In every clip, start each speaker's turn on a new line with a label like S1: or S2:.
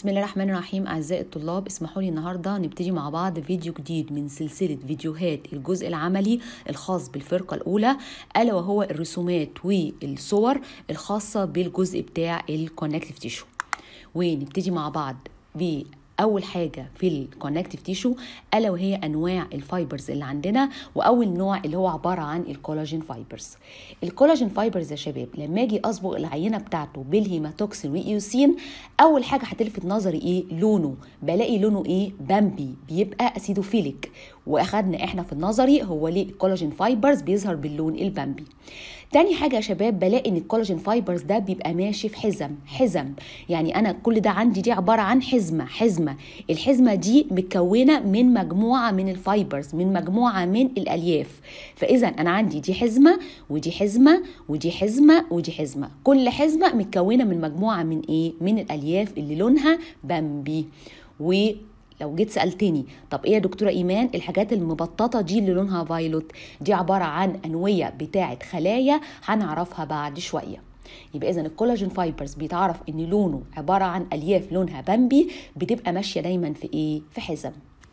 S1: بسم الله الرحمن الرحيم أعزائي الطلاب اسمحوا لي النهاردة نبتدي مع بعض فيديو جديد من سلسلة فيديوهات الجزء العملي الخاص بالفرقة الأولى ألا وهو الرسومات والصور الخاصة بالجزء بتاع الكونكتيف تيشو ونبتدي مع بعض ب اول حاجه في الكونكتيف تيشو الا وهي انواع الفايبرز اللي عندنا واول نوع اللي هو عباره عن الكولاجين فايبرز الكولاجين فايبرز يا شباب لما اجي اصبغ العينه بتاعته بالهيماتوكسين وايوسين اول حاجه هتلفت نظري ايه لونه بلاقي لونه ايه بامبي بيبقى اسيدوفيليك واخدنا احنا في النظري هو ليه الكولاجين فايبرز بيظهر باللون البامبي تاني حاجة يا شباب بلاقي ان الكولاجين فايبرز ده بيبقى ماشي في حزم حزم يعني انا كل ده عندي دي عبارة عن حزمة حزمة الحزمة دي متكونة من مجموعة من الفايبرز من مجموعة من الالياف فاذا انا عندي دي حزمة ودي حزمة ودي حزمة ودي حزمة كل حزمة متكونة من مجموعة من ايه من الالياف اللي لونها بامبي و لو جيت سالتني طب ايه يا دكتوره ايمان الحاجات المبططه دي اللي لونها فايلوت دي عباره عن انويه بتاعه خلايا هنعرفها بعد شويه يبقى اذا الكولاجين فايبرز بيتعرف ان لونه عباره عن الياف لونها بامبي بتبقى ماشيه دايما في ايه في حزم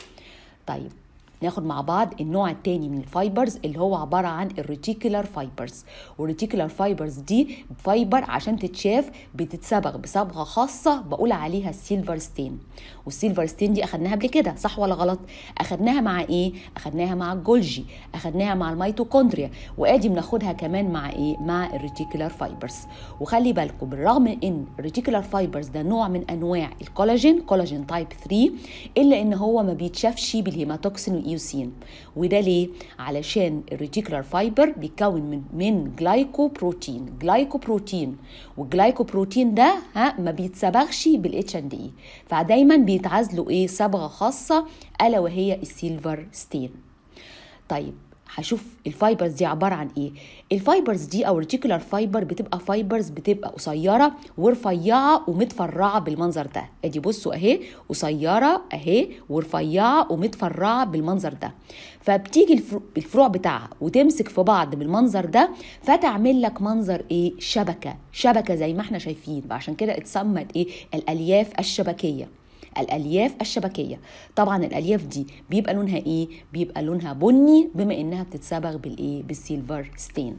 S1: طيب ناخد مع بعض النوع التاني من الفايبرز اللي هو عبارة عن الريتيكولار فايبرز والريتيكولار فايبرز دي فايبر عشان تتشاف بتتصبغ بصبغة خاصة بقول عليها السيلفر ستين والسيلفر ستين دي أخدناها قبل كده صح ولا غلط أخدناها مع إيه أخدناها مع الجولجي أخدناها مع الميتوكوندريا وآدي بناخدها كمان مع إيه مع الريتيكولار فايبرز وخلي بالكم بالرغم إن الريتيكولار فايبرز ده نوع من أنواع الكولاجين كولاجين تايب 3 إلا إن هو ما بيتشافش بالهيماتوكسين والايوسين وده ليه علشان الريتيكولار فايبر بيتكون من من جلايكوبروتين جلايكوبروتين والجلايكوبروتين ده ها ما بيتصبغش بالاتش ان دي فدايما بيتعزلوا ايه صبغه خاصه الا وهي السيلفر ستين طيب هشوف الفايبرز دي عباره عن ايه الفايبرز دي او ريتيكولار فايبر بتبقى فايبرز بتبقى قصيره ورفيعه ومتفرعه بالمنظر ده ادي بصوا اهي قصيره اهي ورفيعه ومتفرعه بالمنظر ده فبتيجي الفروع بتاعها وتمسك في بعض بالمنظر ده فتعمل لك منظر ايه شبكه شبكه زي ما احنا شايفين عشان كده اتسمت ايه الالياف الشبكيه الالياف الشبكيه طبعا الالياف دي بيبقى لونها ايه بيبقى لونها بني بما انها بتتصبغ بالايه بالسيلفر ستين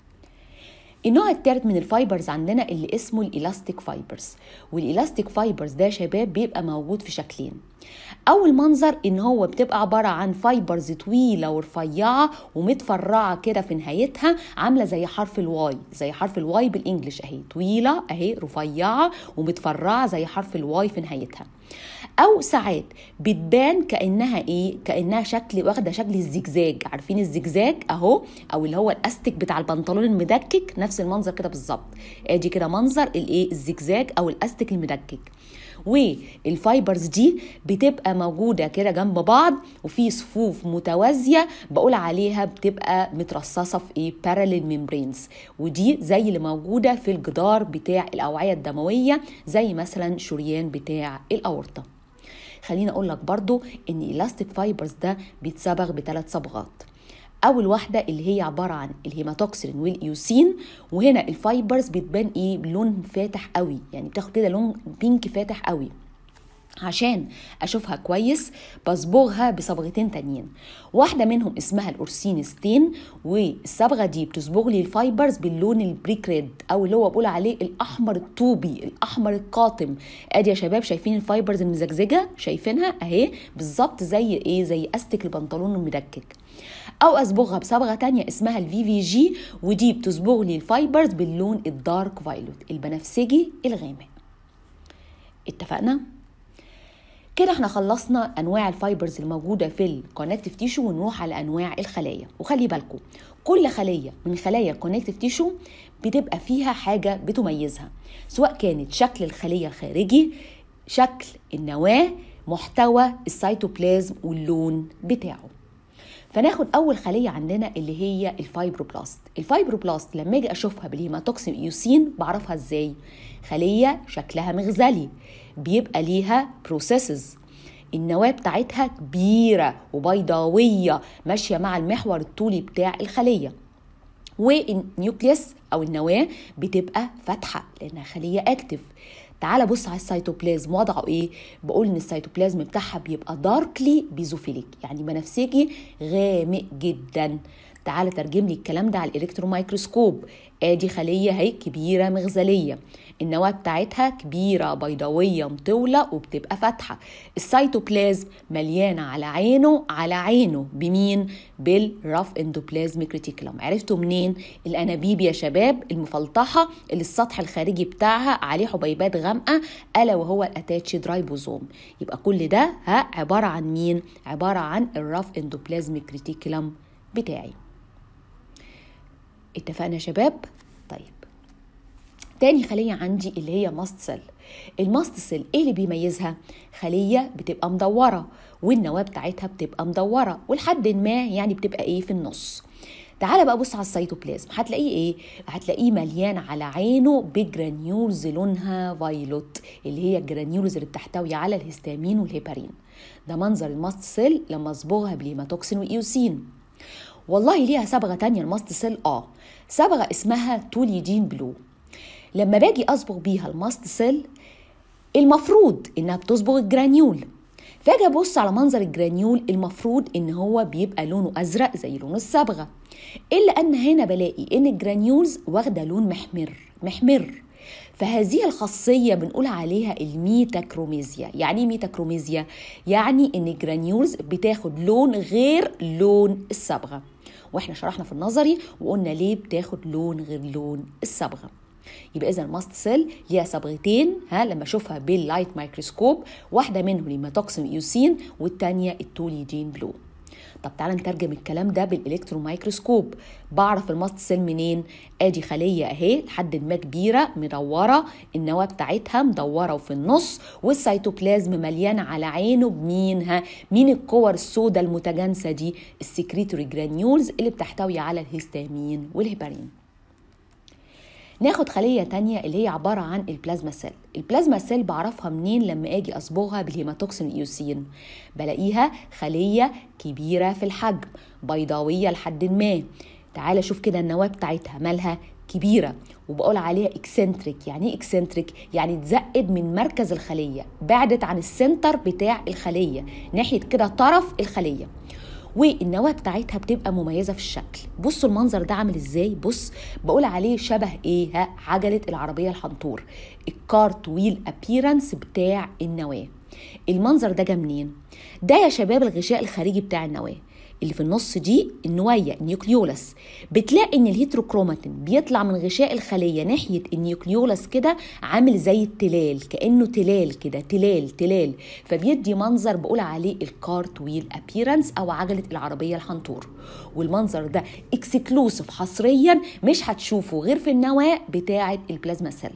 S1: النوع الثالث من الفايبرز عندنا اللي اسمه الالاستيك فايبرز والالاستيك فايبرز ده شباب بيبقى موجود في شكلين اول منظر ان هو بتبقى عباره عن فايبرز طويله ورفيعه ومتفرعه كده في نهايتها عامله زي حرف الواي زي حرف الواي بالانجلش اهي طويله اهي رفيعه ومتفرعه زي حرف الواي في نهايتها او ساعات بتبان كانها ايه كانها شكل واخده شكل الزجزاج عارفين الزجزاج اهو او اللي هو الاستك بتاع البنطلون المدكك نفس المنظر كده بالظبط ادي كده منظر الايه الزجزاج او الاستك المدكك والفايبرز دي بتبقى موجوده كده جنب بعض وفي صفوف متوازيه بقول عليها بتبقى مترصصه في ايه باراليل ميمبرينز ودي زي اللي موجوده في الجدار بتاع الاوعيه الدمويه زي مثلا شريان بتاع الاورطه خليني اقول لك برضو ان الاستيك فايبرز ده بيتصبغ بثلاث صبغات اول واحده اللي هي عباره عن الهيماتوكسين والايوسين وهنا الفايبرز بتبان ايه بلون فاتح قوي يعني بتاخد كده لون بينك فاتح قوي عشان اشوفها كويس بصبغها بصبغتين تانيين واحده منهم اسمها الاورسين ستين والصبغه دي بتصبغ لي الفايبرز باللون البريك ريد او اللي هو بقول عليه الاحمر الطوبي الاحمر القاتم ادي يا شباب شايفين الفايبرز المزجزجه شايفينها اهي بالظبط زي ايه زي استك البنطلون المدكك او اصبغها بصبغه تانية اسمها الفي في جي ودي بتصبغ لي الفايبرز باللون الدارك فايلوت البنفسجي الغامق اتفقنا كده احنا خلصنا انواع الفايبرز الموجوده في الكونكتيف تيشو ونروح على انواع الخلايا وخلي بالكم كل خليه من خلايا الكونكتيف تيشو بتبقى فيها حاجه بتميزها سواء كانت شكل الخليه الخارجي شكل النواه محتوى السيتوبلازم واللون بتاعه فناخد اول خليه عندنا اللي هي الفايبروبلاست الفايبروبلاست لما اجي اشوفها بالهيماتوكسين ايوسين بعرفها ازاي خليه شكلها مغزلي بيبقى ليها بروسيسز النواه بتاعتها كبيره وبيضاويه ماشيه مع المحور الطولي بتاع الخليه والنيوكليس او النواه بتبقى فاتحه لانها خليه اكتف تعال بص على السيتوبلازم وضعه ايه بقول ان السيتوبلازم بتاعها بيبقى داركلي بيزوفيليك يعني بنفسجي غامق جدا تعال ترجم لي الكلام ده على الالكترون مايكروسكوب ادي خليه اهي كبيره مغزليه النواه بتاعتها كبيره بيضاويه مطوله وبتبقى فاتحه السيتوبلازم مليانه على عينه على عينه بمين بالراف اندوبلازميك ريتيكولوم عرفتوا منين الانابيب يا شباب المفلطحه اللي السطح الخارجي بتاعها عليه حبيبات غامقه الا وهو الاتاتشد رايبوزوم يبقى كل ده ها عباره عن مين عباره عن الراف اندوبلازميك ريتيكولوم بتاعي اتفقنا يا شباب طيب تاني خلية عندي اللي هي ماست سيل الماست سيل ايه اللي بيميزها خلية بتبقى مدورة والنواة بتاعتها بتبقى مدورة ولحد ما يعني بتبقى ايه في النص تعالى بقى بص على السيتوبلازم هتلاقيه ايه هتلاقيه مليان على عينه بجرانيولز لونها فايلوت اللي هي الجرانيولز اللي بتحتوي على الهستامين والهيبارين ده منظر الماست سيل لما اصبغها بالهيماتوكسين وايوسين والله ليها صبغه تانية الماست سيل اه صبغه اسمها توليدين بلو لما باجي اصبغ بيها الماست سيل المفروض انها بتصبغ الجرانيول فاجي ابص على منظر الجرانيول المفروض ان هو بيبقى لونه ازرق زي لون الصبغه الا ان هنا بلاقي ان الجرانيولز واخده لون محمر محمر فهذه الخاصية بنقول عليها الميتاكروميزيا يعني ايه ميتاكروميزيا؟ يعني ان الجرانيولز بتاخد لون غير لون الصبغة واحنا شرحنا في النظري وقلنا ليه بتاخد لون غير لون الصبغه يبقى اذا الماست سيل ليها صبغتين ها لما اشوفها باللايت مايكروسكوب واحده منهم ليماتوكسين ايوسين والثانيه التوليدين بلو طب تعالى نترجم الكلام ده بالالكترون مايكروسكوب بعرف الماست سيل منين ادي خليه اهي لحد ما كبيره مدوره النواه بتاعتها مدوره وفي النص والسيتوبلازم مليان على عينه بمين ها مين الكور السوداء المتجانسه دي السكريتوري جرانيولز اللي بتحتوي على الهستامين والهيبارين ناخد خليه تانية اللي هي عباره عن البلازما سيل البلازما سيل بعرفها منين لما اجي اصبغها بالهيماتوكسين ايوسين بلاقيها خليه كبيره في الحجم بيضاويه لحد ما تعالى شوف كده النواه بتاعتها مالها كبيره وبقول عليها اكسنتريك يعني ايه اكسنتريك يعني اتزقد من مركز الخليه بعدت عن السنتر بتاع الخليه ناحيه كده طرف الخليه والنواه بتاعتها بتبقى مميزه في الشكل بصوا المنظر ده عامل ازاي بص بقول عليه شبه ايه ها عجله العربيه الحنطور الكارت ويل ابيرنس بتاع النواه المنظر ده جه منين ده يا شباب الغشاء الخارجي بتاع النواه اللي في النص دي النوايا النيوكليولس بتلاقي ان الهيتروكروماتين بيطلع من غشاء الخليه ناحيه النيوكليولس كده عامل زي التلال كانه تلال كده تلال تلال فبيدي منظر بقول عليه الكارت ويل ابيرنس او عجله العربيه الحنطور والمنظر ده اكسكلوسيف حصريا مش هتشوفه غير في النواه بتاعه البلازما سيل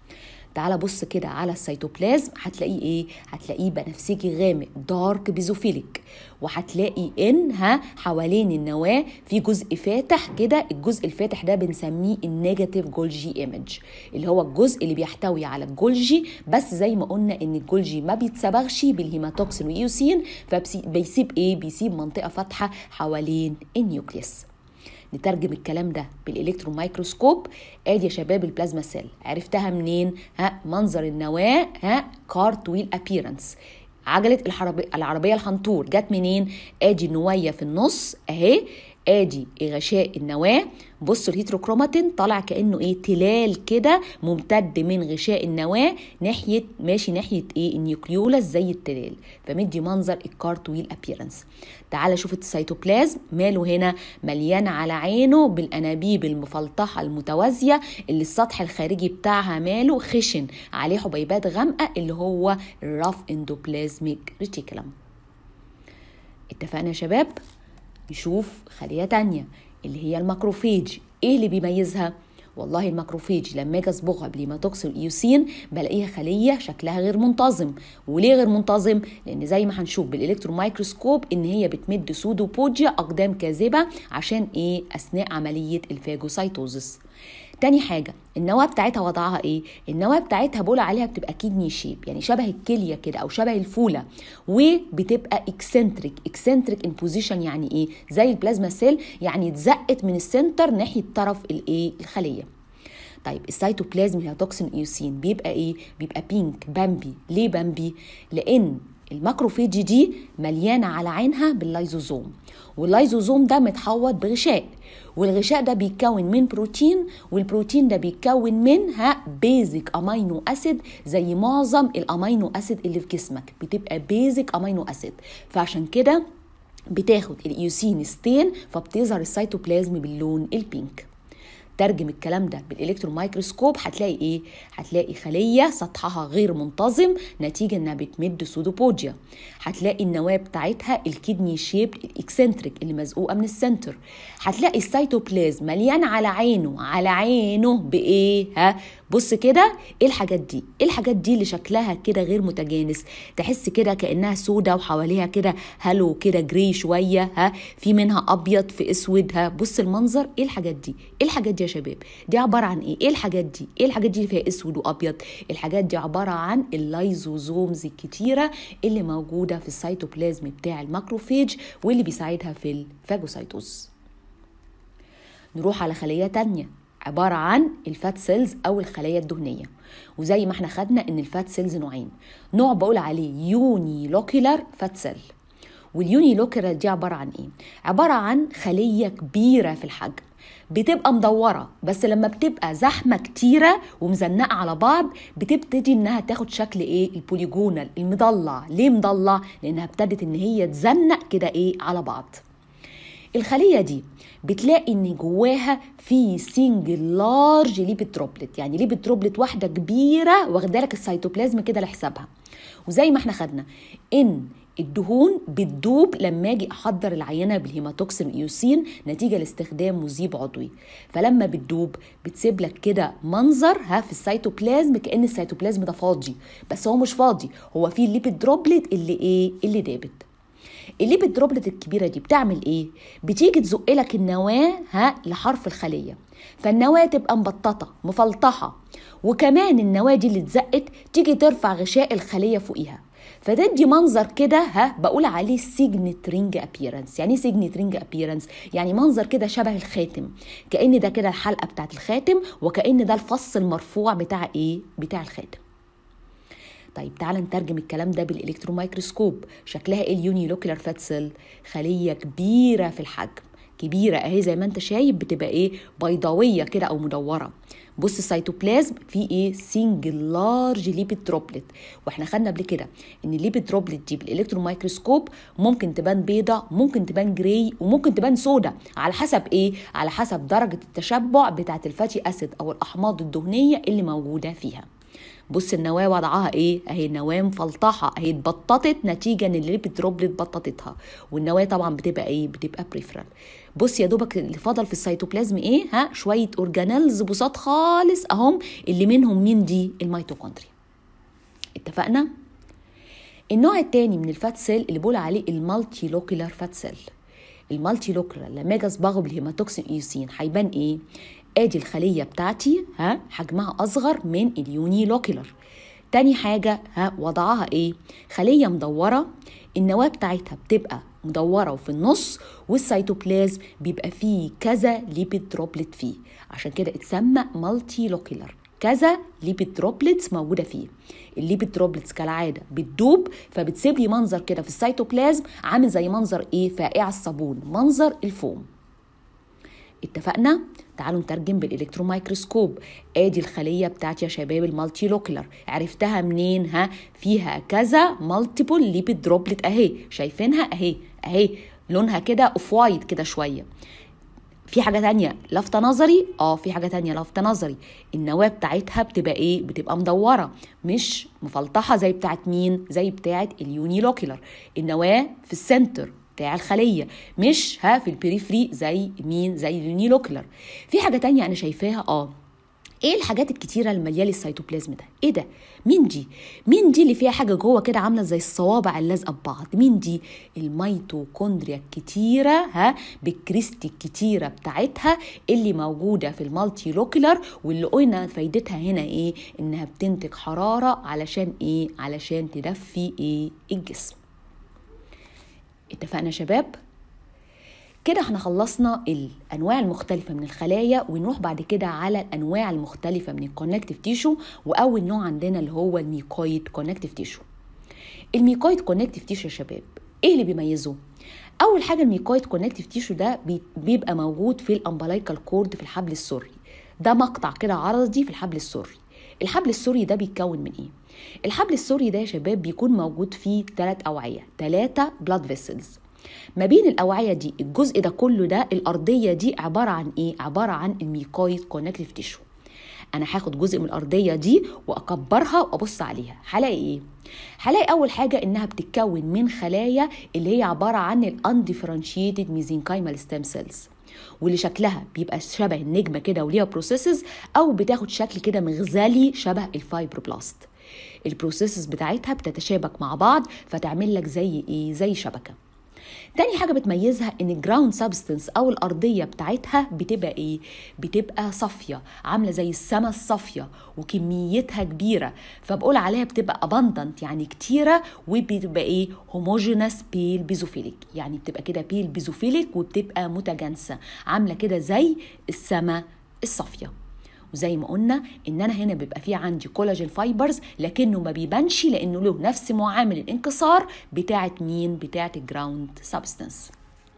S1: تعال بص كده على السيتوبلازم هتلاقيه ايه هتلاقيه بنفسجي غامق دارك بيزوفيليك وهتلاقي ان ها حوالين النواه في جزء فاتح كده الجزء الفاتح ده بنسميه النيجاتيف جولجي ايمج اللي هو الجزء اللي بيحتوي على الجولجي بس زي ما قلنا ان الجولجي ما بيتصبغش بالهيماتوكسين وايوسين فبيسيب ايه بيسيب منطقه فاتحه حوالين النيوكليس نترجم الكلام ده بالالكترون مايكروسكوب ادي يا شباب البلازما سيل عرفتها منين ها منظر النواه ها كارت ويل ابييرنس عجله الحربي العربيه الحنطور جت منين ادي النوايه في النص اهي ادي غشاء النواه بصوا الهيتروكروماتين طالع كانه ايه تلال كده ممتد من غشاء النواه ناحيه ماشي ناحيه ايه النيوكليولاس زي التلال فمدي منظر الكارتويل ابييرنس تعال شوف السيتوبلازم ماله هنا مليان على عينه بالانابيب المفلطحه المتوازيه اللي السطح الخارجي بتاعها ماله خشن عليه حبيبات غامقه اللي هو الراف اندوبلازميك ريتيكولم اتفقنا يا شباب نشوف خليه تانية اللي هي الماكروفيج ايه اللي بيميزها والله الماكروفيج لما اجي اصبغها بليماتوكسين ايوسين بلاقيها خليه شكلها غير منتظم وليه غير منتظم لان زي ما هنشوف بالالكترون مايكروسكوب ان هي بتمد سودوبوديا اقدام كاذبه عشان ايه اثناء عمليه الفاجوسايتوزس تاني حاجة النواة بتاعتها وضعها ايه؟ النواة بتاعتها بقول عليها بتبقى كيدني شيب يعني شبه الكلية كده او شبه الفولة وبتبقى اكسنتريك اكسنتريك ان بوزيشن يعني ايه؟ زي البلازما سيل يعني اتزقت من السنتر ناحية طرف الايه؟ الخلية طيب السيتوبلازم اللي هي توكسين ايوسين بيبقى ايه بيبقى بينك بامبي ليه بامبي لان الماكروفيج دي مليانه على عينها باللايزوزوم واللايزوزوم ده متحوط بغشاء والغشاء ده بيتكون من بروتين والبروتين ده بيتكون منها بيزك امينو اسيد زي معظم الامينو اسيد اللي في جسمك بتبقى بيزك امينو اسيد فعشان كده بتاخد الايوسين ستين فبتظهر السيتوبلازم باللون البينك ترجم الكلام ده بالالكترون مايكروسكوب هتلاقي ايه هتلاقي خليه سطحها غير منتظم نتيجه انها بتمد سودوبوديا هتلاقي النواه بتاعتها الكدني شيب الاكسنتريك اللي مزقوقه من السنتر هتلاقي السيتوبلازم مليان على عينه على عينه بايه ها بص كده ايه الحاجات دي ايه الحاجات دي اللي شكلها كده غير متجانس تحس كده كانها سودة وحواليها كده هلو كده جري شويه ها في منها ابيض في اسود ها بص المنظر ايه الحاجات دي ايه الحاجات دي يا شباب دي عباره عن ايه ايه الحاجات دي ايه الحاجات دي اللي فيها اسود وابيض الحاجات دي عباره عن اللايزوزومز الكتيره اللي موجوده في السيتوبلازم بتاع الماكروفيج واللي بيساعدها في الفاجوسايتوز نروح على خليه تانية عبارة عن الفات سيلز أو الخلايا الدهنية وزي ما احنا خدنا إن الفات سيلز نوعين نوع بقول عليه يوني لوكيلر فات سيل واليوني لوكيلر دي عبارة عن إيه؟ عبارة عن خلية كبيرة في الحجم بتبقى مدورة بس لما بتبقى زحمة كتيرة ومزنقة على بعض بتبتدي انها تاخد شكل ايه البوليجونال المضلع ليه مضلع لانها ابتدت ان هي تزنق كده ايه على بعض الخليه دي بتلاقي ان جواها في سنجل لارج ليبيد دروبلت يعني ليبيد دروبلت واحده كبيره واخده لك السيتوبلازم كده لحسابها وزي ما احنا خدنا ان الدهون بتدوب لما اجي احضر العينه بالهيماتوكسين ايوسين نتيجه لاستخدام مذيب عضوي فلما بتدوب بتسيب لك كده منظر ها في السيتوبلازم كان السيتوبلازم ده فاضي بس هو مش فاضي هو فيه الليبيد دروبلت اللي ايه اللي دابت الليبيد دروبلت الكبيره دي بتعمل ايه بتيجي تزق لك النواه ها لحرف الخليه فالنواه تبقى مبططه مفلطحه وكمان النواه دي اللي اتزقت تيجي ترفع غشاء الخليه فوقيها فتدي منظر كده ها بقول عليه سيجنت رينج ابييرنس يعني ايه سيجنت رينج ابييرنس يعني منظر كده شبه الخاتم كان ده كده الحلقه بتاعت الخاتم وكان ده الفص المرفوع بتاع ايه بتاع الخاتم طيب تعال نترجم الكلام ده بالالكترون مايكروسكوب شكلها ايه اليوني لوكيلر فات سيل خليه كبيره في الحجم كبيره اهي زي ما انت شايف بتبقى ايه بيضاويه كده او مدوره بص السيتوبلازم فيه ايه سنجل لارج ليبيد دروبلت واحنا خدنا قبل كده ان الليبيد دروبلت دي بالالكترون مايكروسكوب ممكن تبان بيضه ممكن تبان جراي وممكن تبان سودا على حسب ايه على حسب درجه التشبع بتاعه الفاتي اسيد او الاحماض الدهنيه اللي موجوده فيها بص النواه وضعها ايه اهي النواه مفلطحه اهي اتبططت نتيجه ان الليبيد دروبلت بططتها والنواه طبعا بتبقى ايه بتبقى بريفرال بص يا دوبك اللي فضل في السيتوبلازم ايه ها شويه اورجانيلز بساط خالص اهم اللي منهم مين دي الميتوكوندريا اتفقنا النوع التاني من الفات سيل اللي بقول عليه المالتي لوكيلر فات سيل المالتي لوكيلر لما اجي اصبغه بالهيماتوكسين ايوسين هيبان ايه ادي الخليه بتاعتي ها حجمها اصغر من اليوني لوكيلر تاني حاجة ها وضعها ايه خلية مدورة النواة بتاعتها بتبقى مدورة وفي النص والسيتوبلازم بيبقى فيه كذا ليبيد دروبلت فيه عشان كده اتسمى مالتي لوكيلر كذا ليبيد دروبلتس موجوده فيه الليبيد دروبلتس كالعاده بتدوب فبتسيب لي منظر كده في السيتوبلازم عامل زي منظر ايه فائع الصابون منظر الفوم اتفقنا تعالوا نترجم بالالكترون مايكروسكوب ادي الخليه بتاعتي يا شباب المالتي لوكيلر عرفتها منين ها فيها كذا مالتيبل ليبيد دروبلت اهي شايفينها اهي اهي لونها كده اوف وايت كده شويه في حاجة تانية لفتة نظري اه في حاجة تانية لفتة نظري النواة بتاعتها بتبقى ايه بتبقى مدورة مش مفلطحة زي بتاعت مين زي بتاعت اليوني لوكيلر النواة في السنتر بتاع الخليه مش ها في البريفري زي مين زي اليونيلوكلر في حاجه تانية انا شايفاها اه ايه الحاجات الكتيره اللي مليالي السيتوبلازم ده ايه ده مين دي مين دي اللي فيها حاجه جوه كده عامله زي الصوابع اللازقه ببعض مين دي الميتوكوندريا الكتيره ها بالكريستي الكتيره بتاعتها اللي موجوده في المالتي لوكيلر واللي قلنا فايدتها هنا ايه انها بتنتج حراره علشان ايه علشان تدفي ايه الجسم اتفقنا يا شباب كده احنا خلصنا الانواع المختلفه من الخلايا ونروح بعد كده على الانواع المختلفه من الكونكتيف تيشو واول نوع عندنا اللي هو الميكويد كونكتيف تيشو الميكويد كونكتيف تيشو يا شباب ايه اللي بيميزه اول حاجه الميكويد كونكتيف تيشو ده بيبقى موجود في الامبلايكال كورد في الحبل السري ده مقطع كده عرضي في الحبل السري الحبل السري ده بيتكون من ايه الحبل السري ده يا شباب بيكون موجود فيه ثلاث اوعيه ثلاثه بلاد فيسلز ما بين الاوعيه دي الجزء ده كله ده الارضيه دي عباره عن ايه عباره عن الميكويد كونكتيف تيشو انا هاخد جزء من الارضيه دي واكبرها وابص عليها هلاقي ايه هلاقي اول حاجه انها بتتكون من خلايا اللي هي عباره عن الانديفرنشيتد ميزينكايمال ستيم سيلز واللي شكلها بيبقى شبه النجمه كده وليها بروسيسز او بتاخد شكل كده مغزلي شبه الفايبروبلاست البروسيسز بتاعتها بتتشابك مع بعض فتعمل لك زي ايه زي شبكه تاني حاجة بتميزها ان الجراوند سبستنس او الارضية بتاعتها بتبقى ايه؟ بتبقى صافية عاملة زي السما الصافية وكميتها كبيرة فبقول عليها بتبقى abundant يعني كتيرة وبتبقى ايه؟ هوموجينس بيل بيزوفيليك يعني بتبقى كده بيل بيزوفيليك وبتبقى متجانسة عاملة كده زي السما الصافيه وزي ما قلنا ان انا هنا بيبقى في عندي كولاجين فايبرز لكنه ما بيبانش لانه له نفس معامل الانكسار بتاعه مين بتاعه الجراوند سبستانس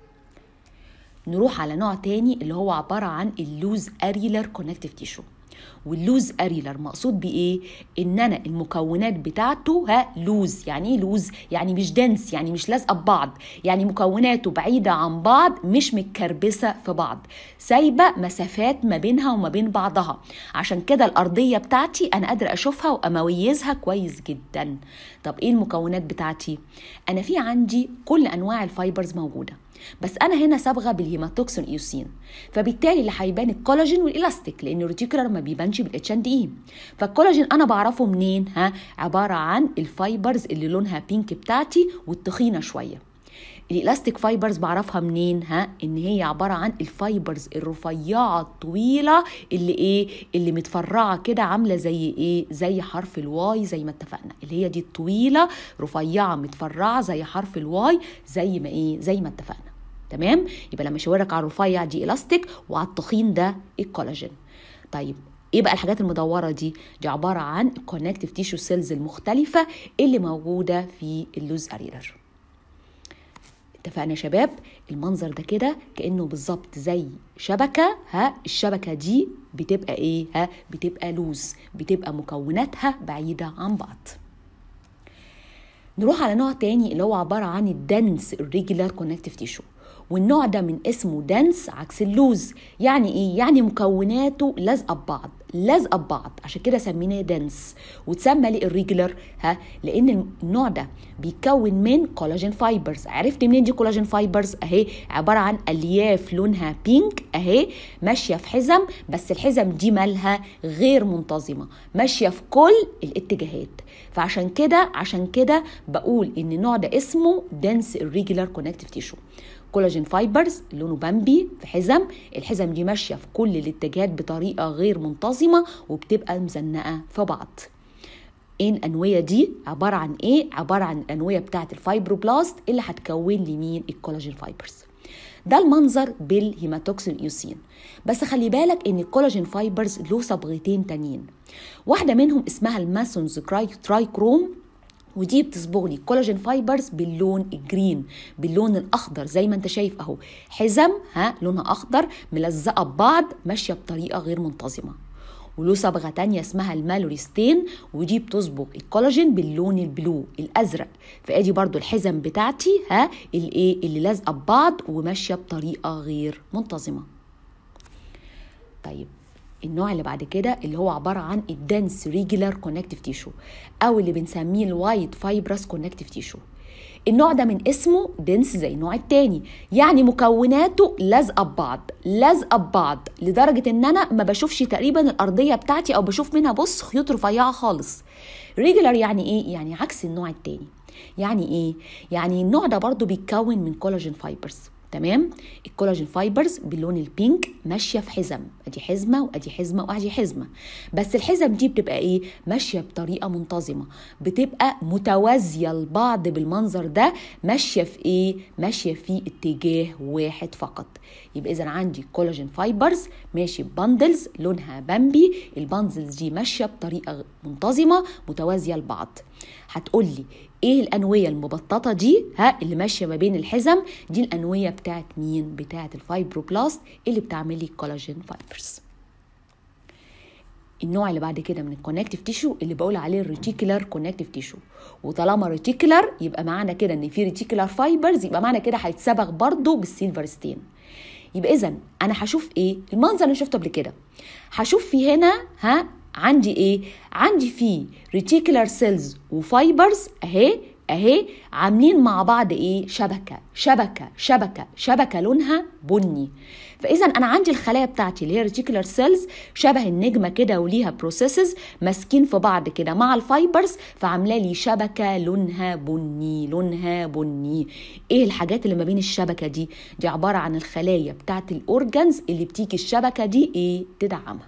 S1: نروح على نوع تاني اللي هو عباره عن اللوز اريلر كونكتيف تيشو واللوز اريلر مقصود بايه ان انا المكونات بتاعته ها لوز يعني ايه لوز يعني مش دنس يعني مش لازقه ببعض يعني مكوناته بعيده عن بعض مش متكربسه في بعض سايبه مسافات ما بينها وما بين بعضها عشان كده الارضيه بتاعتي انا قادره اشوفها واميزها كويس جدا طب ايه المكونات بتاعتي انا في عندي كل انواع الفايبرز موجوده بس انا هنا صبغه بالهيماتوكسين ايوسين فبالتالي اللي هيبان الكولاجين والالاستيك لان الريتيكولار ما بيبانش بالاتش ان دي فالكولاجين انا بعرفه منين ها عباره عن الفايبرز اللي لونها بينك بتاعتي والتخينه شويه الالاستيك فايبرز بعرفها منين ها ان هي عباره عن الفايبرز الرفيعه الطويله اللي ايه اللي متفرعه كده عامله زي ايه زي حرف الواي زي ما اتفقنا اللي هي دي الطويله رفيعه متفرعه زي حرف الواي زي ما ايه زي ما اتفقنا تمام يبقى لما اشاورك على الرفيع دي الاستيك وعلى التخين ده الكولاجين طيب ايه بقى الحاجات المدوره دي دي عباره عن الكونكتيف تيشو سيلز المختلفه اللي موجوده في اللوز اريلر اتفقنا يا شباب المنظر ده كده كانه بالظبط زي شبكه ها الشبكه دي بتبقى ايه ها بتبقى لوز بتبقى مكوناتها بعيده عن بعض نروح على نوع تاني اللي هو عباره عن الدنس الريجولار كونكتيف تيشو والنوع ده من اسمه دنس عكس اللوز يعني ايه يعني مكوناته لازقه ببعض لازقه ببعض عشان كده سميناه دنس وتسمى ليه الريجولار ها لان النوع ده بيتكون من كولاجين فايبرز عرفت منين دي كولاجين فايبرز اهي عباره عن الياف لونها بينك اهي ماشيه في حزم بس الحزم دي مالها غير منتظمه ماشيه في كل الاتجاهات فعشان كده عشان كده بقول ان النوع ده اسمه دنس الريجولار كونكتيف تيشو كولاجين فايبرز لونه بامبي في حزم الحزم دي ماشيه في كل الاتجاهات بطريقه غير منتظمه وبتبقى مزنقه في بعض ايه الانويه دي عباره عن ايه عباره عن الانويه بتاعه الفايبروبلاست اللي هتكون لي مين الكولاجين فايبرز ده المنظر بالهيماتوكسين ايوسين بس خلي بالك ان الكولاجين فايبرز له صبغتين تانيين واحده منهم اسمها الماسونز تراي كروم ودي بتصبغ لي كولاجين فايبرز باللون الجرين باللون الاخضر زي ما انت شايف اهو حزم ها لونها اخضر ملزقه ببعض ماشيه بطريقه غير منتظمه وله صبغه تانية اسمها المالوريستين ودي بتصبغ الكولاجين باللون البلو الازرق فادي برضو الحزم بتاعتي ها الايه اللي لازقه ببعض وماشيه بطريقه غير منتظمه طيب النوع اللي بعد كده اللي هو عباره عن الدنس ريجولار كونكتيف تيشو او اللي بنسميه الوايت فايبرس كونكتيف تيشو النوع ده من اسمه دنس زي النوع التاني يعني مكوناته لازقه ببعض لازقه ببعض لدرجه ان انا ما بشوفش تقريبا الارضيه بتاعتي او بشوف منها بص خيوط رفيعه خالص ريجولار يعني ايه يعني عكس النوع التاني يعني ايه يعني النوع ده برضو بيتكون من كولاجين فايبرز تمام الكولاجين فايبرز باللون البينك ماشيه في حزم ادي حزمه وادي حزمه وادي حزمه بس الحزم دي بتبقى ايه ماشيه بطريقه منتظمه بتبقى متوازيه لبعض بالمنظر ده ماشيه في ايه ماشيه في اتجاه واحد فقط يبقى اذا عندي كولاجين فايبرز ماشي ببندلز لونها بامبي البندلز دي ماشيه بطريقه منتظمه متوازيه لبعض هتقولي ايه الانويه المبططه دي ها اللي ماشيه ما بين الحزم دي الانويه بتاعت مين بتاعت الفايبروبلاست اللي بتعمل لي كولاجين فايبرز النوع اللي بعد كده من الكونكتيف تيشو اللي بقول عليه الريتيكولار كونكتيف تيشو وطالما ريتيكولار يبقى معنى كده ان في ريتيكولار فايبرز يبقى معنى كده هيتصبغ برضه بالسيلفر ستين يبقى اذا انا هشوف ايه المنظر اللي شفته قبل كده هشوف في هنا ها عندي ايه عندي في ريتيكولار سيلز وفايبرز اهي اهي عاملين مع بعض ايه شبكه شبكه شبكه شبكه لونها بني فاذا انا عندي الخلايا بتاعتي اللي هي ريتيكولار سيلز شبه النجمه كده وليها بروسيسز ماسكين في بعض كده مع الفايبرز فعامله لي شبكه لونها بني لونها بني ايه الحاجات اللي ما بين الشبكه دي دي عباره عن الخلايا بتاعت الاورجنز اللي بتيجي الشبكه دي ايه تدعمها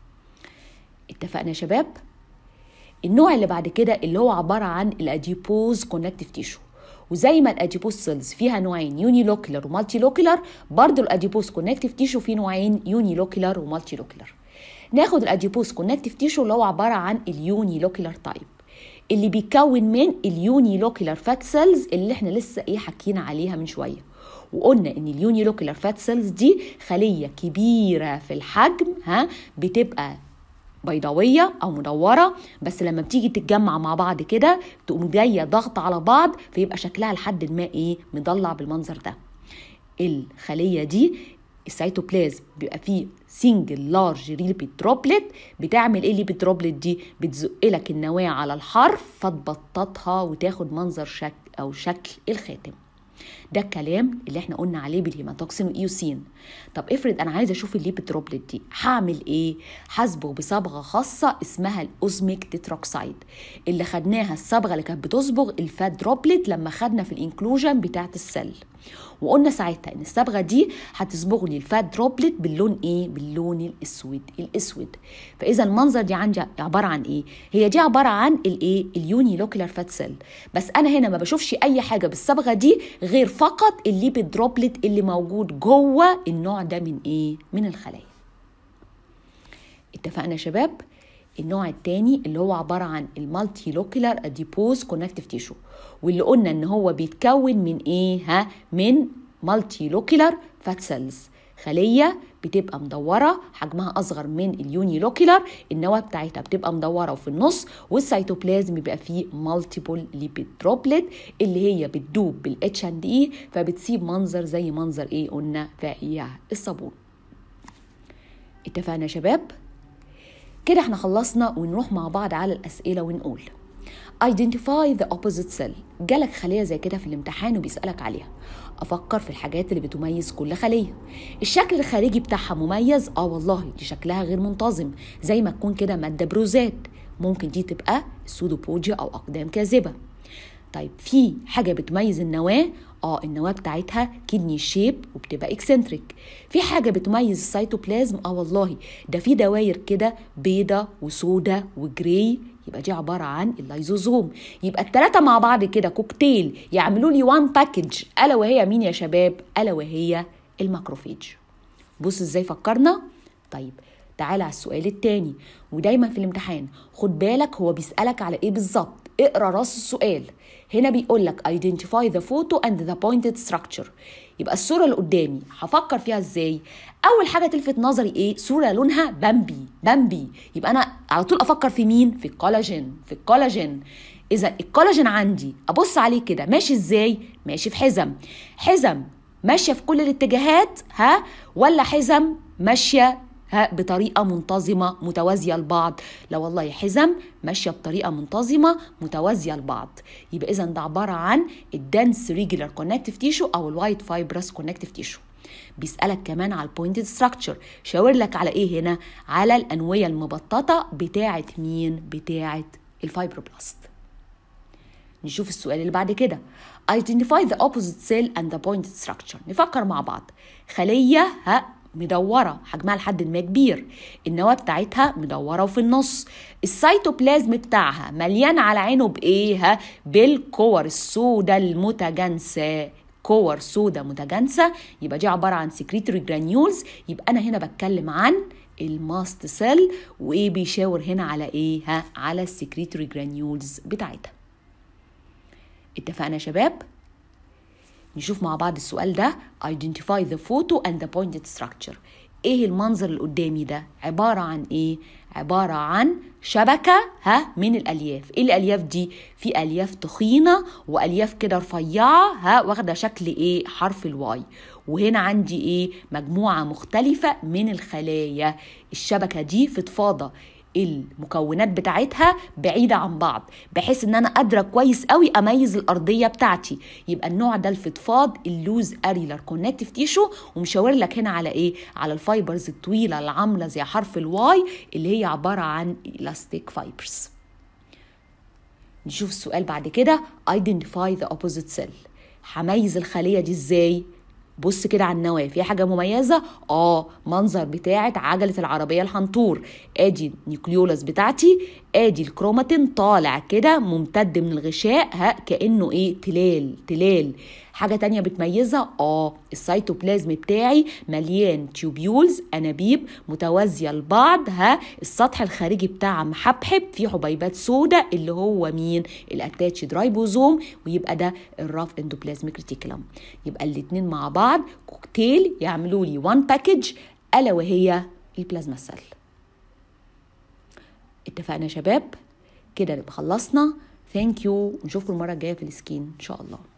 S1: اتفقنا يا شباب النوع اللي بعد كده اللي هو عباره عن الاديبوز كونكتيف تيشو وزي ما الاديبوز سيلز فيها نوعين يوني لوكيلر ومالتي لوكيلر برضه الاديبوز كونكتيف تيشو فيه نوعين يوني لوكيلر ومالتي لوكيلر ناخد الاديبوز كونكتيف تيشو اللي هو عباره عن اليوني لوكيلر تايب اللي بيتكون من اليوني لوكيلر فات سيلز اللي احنا لسه ايه حكينا عليها من شويه وقلنا ان اليوني لوكيلر فات سيلز دي خليه كبيره في الحجم ها بتبقى بيضاوية أو مدورة بس لما بتيجي تتجمع مع بعض كده تقوم جاية ضغط على بعض فيبقى شكلها لحد ما إيه مضلع بالمنظر ده الخلية دي السيتوبلازم بيبقى فيه سنجل لارج ليبيد دروبلت بتعمل ايه الليبيد دروبلت دي بتزق لك النواه على الحرف فتبططها وتاخد منظر شكل او شكل الخاتم ده الكلام اللي احنا قلنا عليه بالهيماتوكسين والايوسين طب افرض انا عايزه اشوف الليبيد دروبلت دي هعمل ايه هصبغ بصبغه خاصه اسمها الاوزميك تتروكسايد اللي خدناها الصبغه اللي كانت بتصبغ الفات دروبلت لما خدنا في الانكلوجن بتاعه السل وقلنا ساعتها ان الصبغه دي هتصبغ لي الفات دروبلت باللون ايه باللون الاسود الاسود فاذا المنظر دي عندي عباره عن ايه هي دي عباره عن الايه اليوني لوكيلر فات سيل بس انا هنا ما بشوفش اي حاجه بالصبغه دي غير فقط الليبيد دروبلت اللي موجود جوه النوع ده من ايه من الخلايا اتفقنا يا شباب النوع الثاني اللي هو عباره عن المالتي لوكيلر اديبوز كونكتيف تيشو واللي قلنا ان هو بيتكون من ايه ها من مالتي لوكيلر فات سيلز خليه بتبقى مدوره حجمها اصغر من اليوني لوكيلر النواه بتاعتها بتبقى مدوره وفي النص والسيتوبلازم بيبقى فيه مالتيبل ليبيد دروبلت اللي هي بتدوب بالاتش اند اي فبتسيب منظر زي منظر ايه قلنا فاقيع الصابون اتفقنا يا شباب كده احنا خلصنا ونروح مع بعض على الاسئله ونقول identify the opposite cell جالك خلية زي كده في الامتحان وبيسألك عليها أفكر في الحاجات اللي بتميز كل خلية الشكل الخارجي بتاعها مميز آه والله دي شكلها غير منتظم زي ما تكون كده مادة بروزات ممكن دي تبقى سودوبوجيا أو أقدام كاذبة طيب في حاجة بتميز النواة اه النواة بتاعتها كدني شيب وبتبقى اكسنتريك في حاجة بتميز السيتوبلازم اه والله ده في دواير كده بيضة وسودة وجراي يبقى دي عبارة عن اللايزوزوم يبقى التلاتة مع بعض كده كوكتيل يعملوا لي وان باكج ألا وهي مين يا شباب ألا وهي الماكروفيج بص ازاي فكرنا طيب تعالى على السؤال التاني ودايما في الامتحان خد بالك هو بيسألك على ايه بالظبط اقرا راس السؤال هنا بيقول لك identify the photo and the pointed structure يبقى الصوره اللي قدامي هفكر فيها ازاي اول حاجه تلفت نظري ايه صوره لونها بامبي بامبي يبقى انا على طول افكر في مين في الكولاجين في الكولاجين اذا الكولاجين عندي ابص عليه كده ماشي ازاي ماشي في حزم حزم ماشيه في كل الاتجاهات ها ولا حزم ماشيه ها بطريقة منتظمة متوازية لبعض لا والله حزم ماشية بطريقة منتظمة متوازية لبعض يبقى إذا ده عبارة عن الدنس ريجولار كونكتيف تيشو أو الوايت فايبرس كونكتيف تيشو بيسألك كمان على البوينتد ستراكشر شاور لك على ايه هنا على الأنوية المبططة بتاعة مين بتاعة الفايبروبلاست نشوف السؤال اللي بعد كده identify the opposite cell and the pointed structure نفكر مع بعض خلية ها مدورة حجمها لحد ما كبير النواة بتاعتها مدورة وفي النص السيتوبلازم بتاعها مليان على عينه بإيه ها بالكور السوداء المتجانسة كور سوداء متجانسة يبقى دي عبارة عن سكريتوري جرانيولز يبقى أنا هنا بتكلم عن الماست سيل وايه بيشاور هنا على ايه ها على السكريتوري جرانيولز بتاعتها اتفقنا يا شباب نشوف مع بعض السؤال ده identify the photo and the pointed structure ايه المنظر اللي قدامي ده عبارة عن ايه عبارة عن شبكة ها من الألياف ايه الألياف دي في ألياف تخينة وألياف كده رفيعة ها واخدة شكل ايه حرف الواي وهنا عندي ايه مجموعة مختلفة من الخلايا الشبكة دي فضفاضة المكونات بتاعتها بعيدة عن بعض بحيث ان انا قادرة كويس قوي اميز الارضية بتاعتي يبقى النوع ده الفضفاض اللوز اريلر كونكتيف تيشو ومشاور لك هنا على ايه على الفايبرز الطويلة العاملة زي حرف الواي اللي هي عبارة عن elastic fibers نشوف السؤال بعد كده identify the opposite cell هميز الخلية دي ازاي بص كده على النواه في حاجه مميزه اه منظر بتاعه عجله العربيه الحنطور ادي النيوكليولاس بتاعتي ادي الكروماتين طالع كده ممتد من الغشاء ها كانه ايه تلال تلال حاجه تانية بتميزها اه السيتوبلازم بتاعي مليان تيوبيولز انابيب متوازيه لبعض ها السطح الخارجي بتاعها محبحب فيه حبيبات سوداء اللي هو مين الاتاتش رايبوزوم ويبقى ده الراف اندوبلازميك ريتيكولم يبقى الاتنين مع بعض كوكتيل يعملوا لي وان باكج الا وهي البلازما سيل اتفقنا يا شباب كده نبقى خلصنا ثانك يو ونشوفكم المره الجايه في السكين ان شاء الله